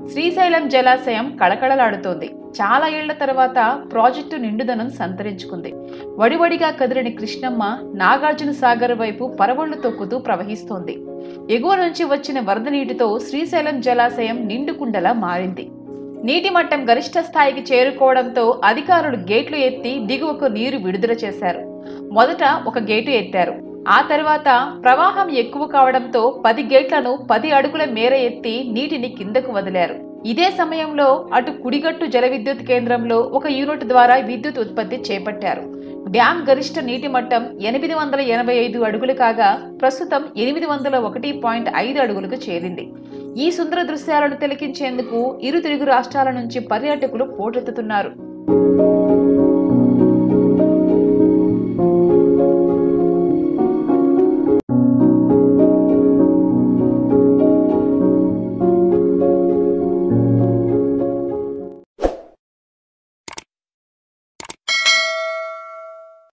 శ్రీశైలం జలాశయం కళకళలాడుతోంది చాలా ఏళ్ల తర్వాత ప్రాజెక్టు నిండుదనం సంతరించుకుంది వడివడిగా కదిలిన కృష్ణమ్మ నాగార్జున సాగర్ వైపు పరవళ్లు తొక్కుతూ ప్రవహిస్తోంది ఎగువ నుంచి వచ్చిన వరద నీటితో శ్రీశైలం జలాశయం నిండుకుండలా మారింది నీటి మట్టం గరిష్ట స్థాయికి చేరుకోవడంతో అధికారులు గేట్లు ఎత్తి దిగువకు నీరు విడుదల చేశారు మొదట ఒక గేటు ఎత్తారు ఆ తర్వాత ప్రవాహం ఎక్కువ కావడంతో పది గేట్లను పది అడుగుల మేర ఎత్తి నీటిని కిందకు వదిలారు ఇదే సమయంలో అటు కుడిగట్టు జల విద్యుత్ కేంద్రంలో ఒక యూనిట్ ద్వారా విద్యుత్ ఉత్పత్తి చేపట్టారు డ్యాం గరిష్ట నీటి మట్టం ఎనిమిది వందల ఎనభై ఐదు అడుగులు కాగా ప్రస్తుతం ఎనిమిది వందల ఒకటి పాయింట్ ఐదు అడుగులకు చేరింది ఈ సుందర దృశ్యాలను తిలకించేందుకు ఇరు తెలుగు రాష్ట్రాల నుంచి పర్యాటకులు పోటెత్తుతున్నారు